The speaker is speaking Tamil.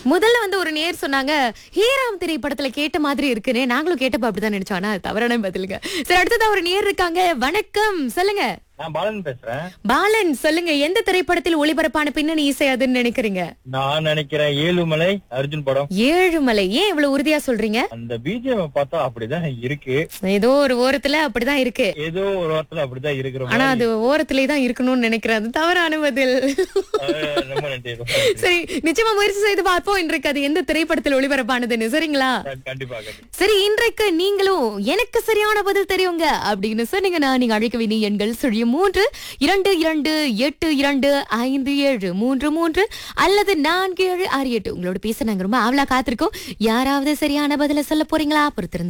முதல்ல வந்து ஒரு நேர் சொன்னாங்க ஹேராம் திரைப்படத்துல கேட்ட மாதிரி இருக்குன்னு நாங்களும் கேட்டப்ப அப்படிதான் நினைச்சோம் ஆனா அது தவறான பதிலுங்க சரி அடுத்ததா ஒரு நேர் இருக்காங்க வணக்கம் சொல்லுங்க நான் பாலன் பேசுறேன் பாலன் சொல்லுங்க எந்த திரைப்படத்தில் ஒளிபரப்பான பின்னணி இசை அதுன்னு நினைக்கிறீங்க நான் நினைக்கிறேன் ஏழுமலை அர்ஜுன் படம் ஏழுமலை ஏன் இவ்வளவு உறுதியா சொல்றீங்க அந்த பிஜிஎம் பார்த்தா அப்படிதான் இருக்கு ஏதோ ஒரு ஓரத்துல அப்படிதான் இருக்கு ஏதோ ஒரு வாரத்துல அப்படிதான் இருக்கிற ஆனா மாதிரி. அது ஓரத்திலே தான் இருக்கணும்னு நினைக்கிறேன் அது தவறான பதில் அஹ், ரொம்ப நன்றி ரொம்ப நன்றி. சரி நிச்சயமா முயற்சி செய்து பார்ப்போம் இன்றைக்கு அது எந்த திரைப்படத்தில் ஒளிபரப்பானதுன்னு சரிங்களா கண்டிப்பா கண்டிப்பா சரி இன்றைக்கு நீங்களும் எனக்கு சரியான பதில் தெரியுங்க அப்படின்னு சொன்னீங்கன்னா நீங்க அழைக்க வேண்டிய எண்கள் சுழியம் மூன்று இரண்டு இரண்டு எட்டு இரண்டு ஐந்து ஏழு மூன்று மூன்று அல்லது நான்கு ஏழு ஆறு எட்டு உங்களோட பேச நாங்க ரொம்ப ஆவலா காத்திருக்கோம் யாராவது சரியான பதில சொல்ல போறீங்களா பொறுத்திருந்து